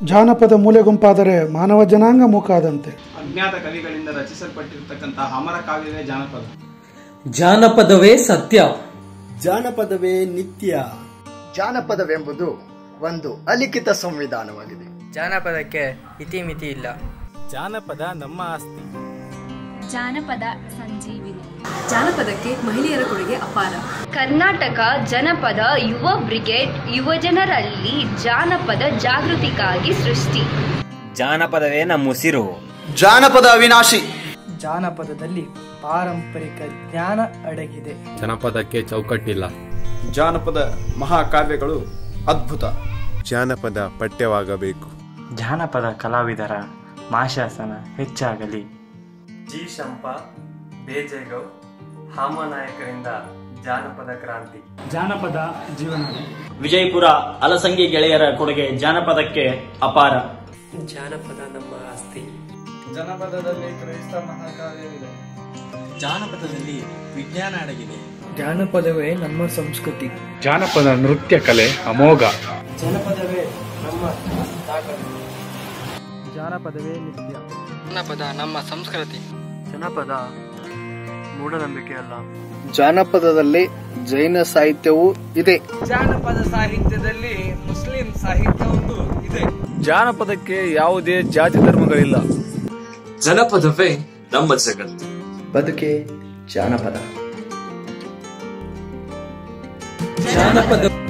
ಜಾನಪದ ಮೂಲೆ ಗುಂಪಾದರೆ ಮಾನವ ಜನಾಂಗ ಮೂಕಾದಂತೆ ಅಜ್ಞಾತ ಕವಿಗಳಿಂದ ರಚಿಸಲ್ಪಟ್ಟಿರ್ತಕ್ಕಂತಹ ಅಮರ ಕಾವ್ಯವೇ ಜಾನಪದ ಜಾನಪದವೇ ಸತ್ಯ ಜಾನಪದವೇ ನಿತ್ಯ ಜಾನಪದವೆಂಬುದು ಒಂದು ಅಲಿಖಿತ ಸಂವಿಧಾನವಾಗಿದೆ ಜಾನಪದಕ್ಕೆ ಇತಿಮಿತಿ ಇಲ್ಲ ಜಾನಪದ ನಮ್ಮ ಆಸ್ತಿ ಜಾನಪದ ಸಂಜೀವಿನಿ ಜಾನಪದಕ್ಕೆ ಮಹಿಳೆಯರ ಕೊಡುಗೆ ಅಪಾರ ಕರ್ನಾಟಕ ಜನಪದ ಯುವ ಬ್ರಿಗೇಡ್ ಯುವಜನರಲ್ಲಿ ಜಾನಪದ ಜಾಗೃತಿಗಾಗಿ ಸೃಷ್ಟಿ ಜಾನಪದವೇ ನಮ್ಮ ಉಸಿರು ಜಾನಪದ ಅವಿನಾಶಿ ಜಾನಪದದಲ್ಲಿ ಪಾರಂಪರಿಕ ಜ್ಞಾನ ಅಡಗಿದೆ ಜನಪದಕ್ಕೆ ಚೌಕಟ್ಟಿಲ್ಲ ಜಾನಪದ ಮಹಾಕಾವ್ಯಗಳು ಅದ್ಭುತ ಜಾನಪದ ಪಠ್ಯವಾಗಬೇಕು ಜಾನಪದ ಕಲಾವಿದರ ಮಾಶಾಸನ ಹೆಚ್ಚಾಗಲಿ ಜಿ ಶಂಪ ಬೇಜೇಗೌ ಹಾಮನಾಯಕರಿಂದ ಜಾನಪದ ಕ್ರಾಂತಿ ಜಾನಪದ ಜೀವನ ವಿಜಯಪುರ ಅಲಸಂಗಿ ಗೆಳೆಯರ ಕೊಡುಗೆ ಜಾನಪದಕ್ಕೆ ಅಪಾರ ಜಾನಪದ ನಮ್ಮ ಆಸ್ತಿ ಜನಪದದಲ್ಲಿ ಕ್ರೈಸ್ತ ಮಹಾಕಾವ್ಯವಿದೆ ಜಾನಪದದಲ್ಲಿ ವಿಜ್ಞಾನ ಅಡಗಿದೆ ಜಾನಪದವೇ ನಮ್ಮ ಸಂಸ್ಕೃತಿ ಜಾನಪದ ನೃತ್ಯ ಕಲೆ ಅಮೋಘ ಜನಪದವೇ ನಮ್ಮ ತಾಕತ್ತು ಜಾನಪದವೇ ನಿತ್ಯ ಜಾನಪದ ನಮ್ಮ ಸಂಸ್ಕೃತಿ ಜನಪದ ಮೂಢನಂಬಿಕೆ ಅಲ್ಲ ಜಾನಪದದಲ್ಲಿ ಜೈನ ಸಾಹಿತ್ಯವೂ ಇದೆ ಜಾನಪದ ಸಾಹಿತ್ಯದಲ್ಲಿ ಮುಸ್ಲಿಂ ಸಾಹಿತ್ಯವೊಂದು ಇದೆ ಜಾನಪದಕ್ಕೆ ಯಾವುದೇ ಜಾತಿ ಧರ್ಮಗಳಿಲ್ಲ ಜನಪದವೇ ನಮ್ಮ ಜಗತ್ತು ಬದುಕೆ ಜಾನಪದ ಜಾನಪದ